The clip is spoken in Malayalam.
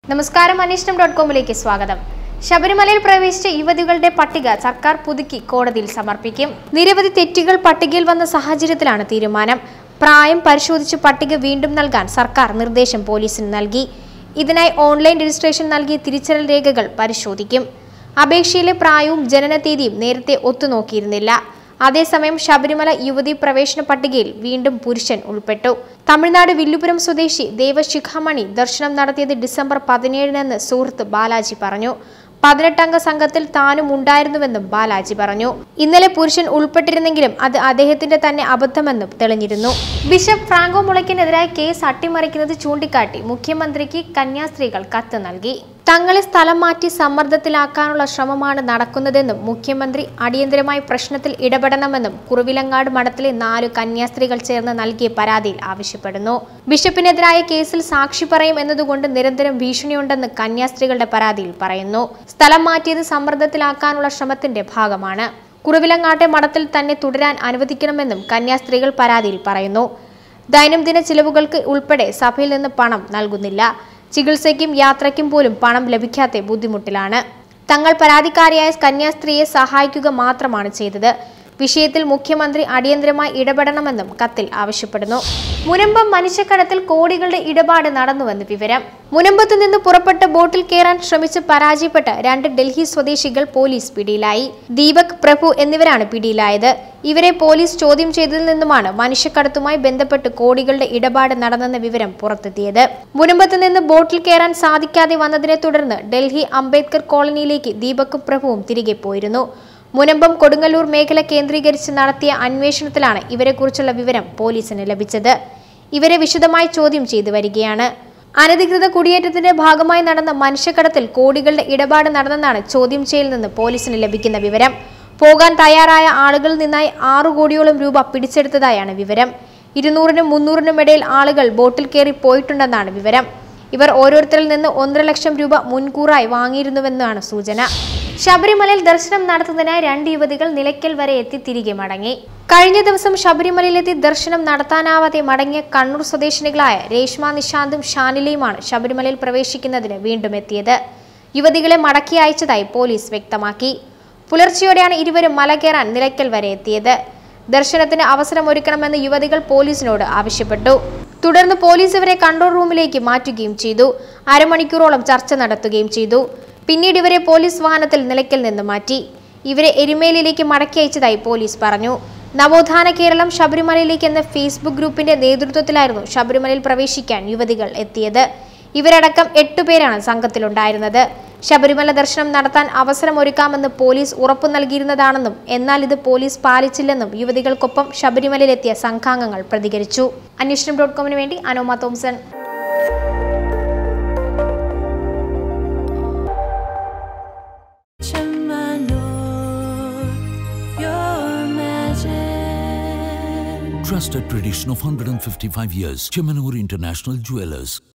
നമസ്കാരം അന്വേഷണം ഡോട്ട് കോമിലേക്ക് സ്വാഗതം ശബരിമലയിൽ പ്രവേശിച്ച യുവതികളുടെ പട്ടിക സർക്കാർ പുതുക്കി കോടതിയിൽ സമർപ്പിക്കും നിരവധി തെറ്റുകൾ പട്ടികയിൽ വന്ന സാഹചര്യത്തിലാണ് തീരുമാനം പ്രായം പരിശോധിച്ച് പട്ടിക വീണ്ടും നൽകാൻ സർക്കാർ നിർദ്ദേശം പോലീസിന് നൽകി ഇതിനായി ഓൺലൈൻ രജിസ്ട്രേഷൻ നൽകിയ തിരിച്ചറിയൽ രേഖകൾ പരിശോധിക്കും അപേക്ഷയിലെ പ്രായവും ജനനതീയതിയും നേരത്തെ ഒത്തുനോക്കിയിരുന്നില്ല അതേസമയം ശബരിമല യുവതി പ്രവേശന പട്ടികയിൽ വീണ്ടും പുരുഷൻ ഉൾപ്പെട്ടു തമിഴ്നാട് വില്ലുപുരം സ്വദേശി ദേവശിഖാമണി ദർശനം നടത്തിയത് ഡിസംബർ പതിനേഴിനെന്ന് സുഹൃത്ത് ബാലാജി പറഞ്ഞു പതിനെട്ടംഗ സംഘത്തിൽ താനും ഉണ്ടായിരുന്നുവെന്നും ബാലാജി പറഞ്ഞു ഇന്നലെ പുരുഷൻ ഉൾപ്പെട്ടിരുന്നെങ്കിലും അത് അദ്ദേഹത്തിന്റെ തന്നെ അബദ്ധമെന്നും തെളിഞ്ഞിരുന്നു ബിഷപ്പ് ഫ്രാങ്കോ മുളയ്ക്കിനെതിരായ കേസ് അട്ടിമറിക്കുന്നത് ചൂണ്ടിക്കാട്ടി മുഖ്യമന്ത്രിക്ക് കന്യാസ്ത്രീകൾ കത്ത് നൽകി തങ്ങളെ സ്ഥലം മാറ്റി സമ്മർദ്ദത്തിലാക്കാനുള്ള ശ്രമമാണ് നടക്കുന്നതെന്നും മുഖ്യമന്ത്രി അടിയന്തരമായി പ്രശ്നത്തിൽ ഇടപെടണമെന്നും കുറുവിലങ്ങാട് മഠത്തിലെ നാലു കന്യാസ്ത്രീകൾ ചേർന്ന് നൽകിയ പരാതിയിൽ ആവശ്യപ്പെടുന്നു ബിഷപ്പിനെതിരായ കേസിൽ സാക്ഷി പറയും എന്നതുകൊണ്ട് നിരന്തരം ഭീഷണിയുണ്ടെന്ന് കന്യാസ്ത്രീകളുടെ പരാതിയിൽ പറയുന്നു സ്ഥലം മാറ്റിയത് സമ്മർദ്ദത്തിലാക്കാനുള്ള ശ്രമത്തിന്റെ ഭാഗമാണ് കുറുവിലങ്ങാട്ടെ മഠത്തിൽ തന്നെ തുടരാൻ അനുവദിക്കണമെന്നും കന്യാസ്ത്രീകൾ പരാതിയിൽ പറയുന്നു ദൈനംദിന ചിലവുകൾക്ക് ഉൾപ്പെടെ സഭയിൽ നിന്ന് പണം നൽകുന്നില്ല ചികിത്സയ്ക്കും യാത്രയ്ക്കും പോലും പണം ലഭിക്കാത്ത ബുദ്ധിമുട്ടിലാണ് തങ്ങൾ പരാതിക്കാരിയായ കന്യാസ്ത്രീയെ സഹായിക്കുക മാത്രമാണ് ചെയ്തത് വിഷയത്തിൽ മുഖ്യമന്ത്രി അടിയന്തരമായി ഇടപെടണമെന്നും കത്തിൽ ആവശ്യപ്പെടുന്നു മുനമ്പം മനുഷ്യക്കടത്തിൽ കോടികളുടെ ഇടപാട് നടന്നുവെന്ന് വിവരം മുനമ്പത്ത് നിന്ന് പുറപ്പെട്ട ബോട്ടിൽ കയറാൻ ശ്രമിച്ച് പരാജയപ്പെട്ട രണ്ട് ഡൽഹി സ്വദേശികൾ പോലീസ് പിടിയിലായി ദീപക് പ്രഭു എന്നിവരാണ് പിടിയിലായത് ഇവരെ പോലീസ് ചോദ്യം ചെയ്തതിൽ നിന്നുമാണ് മനുഷ്യക്കടത്തുമായി ബന്ധപ്പെട്ട് കോടികളുടെ ഇടപാട് നടന്നെന്ന വിവരം പുറത്തെത്തിയത് മുനമ്പത്ത് നിന്ന് ബോട്ടിൽ കയറാൻ സാധിക്കാതെ വന്നതിനെ തുടർന്ന് ഡൽഹി അംബേദ്കർ കോളനിയിലേക്ക് ദീപക്കും പ്രഭുവും തിരികെ പോയിരുന്നു മുനമ്പം കൊടുങ്ങല്ലൂർ മേഖല കേന്ദ്രീകരിച്ച് നടത്തിയ അന്വേഷണത്തിലാണ് ഇവരെക്കുറിച്ചുള്ള വിവരം പോലീസിന് ലഭിച്ചത് ഇവരെ വിശദമായി ചോദ്യം ചെയ്തു വരികയാണ് അനധികൃത കുടിയേറ്റത്തിന്റെ ഭാഗമായി നടന്ന മനുഷ്യക്കടത്തിൽ കോടികളുടെ ഇടപാട് നടന്നെന്നാണ് ചോദ്യം ചെയ്യലിൽ നിന്ന് പോലീസിന് ലഭിക്കുന്ന വിവരം പോകാൻ തയ്യാറായ ആളുകളിൽ നിന്നായി ആറു കോടിയോളം രൂപ പിടിച്ചെടുത്തതായാണ് വിവരം ഇരുന്നൂറിനും മുന്നൂറിനും ഇടയിൽ ആളുകൾ ബോട്ടിൽ കയറി പോയിട്ടുണ്ടെന്നാണ് വിവരം ഇവർ ഓരോരുത്തരിൽ നിന്ന് ഒന്നര ലക്ഷം രൂപ മുൻകൂറായി വാങ്ങിയിരുന്നുവെന്നാണ് സൂചന ശബരിമലയിൽ ദർശനം നടത്തുന്നതിനായി രണ്ട് യുവതികൾ നിലയ്ക്കൽ വരെ എത്തി തിരികെ മടങ്ങി കഴിഞ്ഞ ദിവസം ശബരിമലയിലെത്തി ദർശനം നടത്താനാവാതെ മടങ്ങിയ കണ്ണൂർ സ്വദേശിനികളായ രേഷ്മ നിശാന്തും ഷാനിലയുമാണ് ശബരിമലയിൽ പ്രവേശിക്കുന്നതിന് വീണ്ടും എത്തിയത് യുവതികളെ മടക്കി അയച്ചതായി പോലീസ് വ്യക്തമാക്കി പുലർച്ചെയോടെയാണ് ഇരുവരും മല കയറാൻ നിലയ്ക്കൽ വരെ എത്തിയത് ദർശനത്തിന് അവസരമൊരുക്കണമെന്ന് യുവതികൾ പോലീസിനോട് ആവശ്യപ്പെട്ടു തുടർന്ന് പോലീസ് ഇവരെ കൺട്രോൾ റൂമിലേക്ക് മാറ്റുകയും ചെയ്തു അരമണിക്കൂറോളം ചർച്ച നടത്തുകയും ചെയ്തു പിന്നീട് ഇവരെ പോലീസ് വാഹനത്തിൽ നിലയ്ക്കൽ നിന്ന് മാറ്റി ഇവരെ എരുമേലിയിലേക്ക് മടക്കി അയച്ചതായി പോലീസ് പറഞ്ഞു നവോത്ഥാന കേരളം ശബരിമലയിലേക്ക് എന്ന ഫേസ്ബുക്ക് ഗ്രൂപ്പിന്റെ നേതൃത്വത്തിലായിരുന്നു ശബരിമലയിൽ പ്രവേശിക്കാൻ യുവതികൾ എത്തിയത് ഇവരടക്കം എട്ടുപേരാണ് സംഘത്തിലുണ്ടായിരുന്നത് ശബരിമല ദർശനം നടത്താൻ അവസരമൊരുക്കാമെന്ന് പോലീസ് ഉറപ്പു നൽകിയിരുന്നതാണെന്നും എന്നാൽ ഇത് പോലീസ് പാലിച്ചില്ലെന്നും യുവതികൾക്കൊപ്പം ശബരിമലയിലെത്തിയ സംഘാംഗങ്ങൾ പ്രതികരിച്ചു അന്വേഷണം ഡോട്ട് കോമിന് വേണ്ടി Anoma Thomson Your magic. Trusted tradition of 155 years. Chemanur International Jewelers.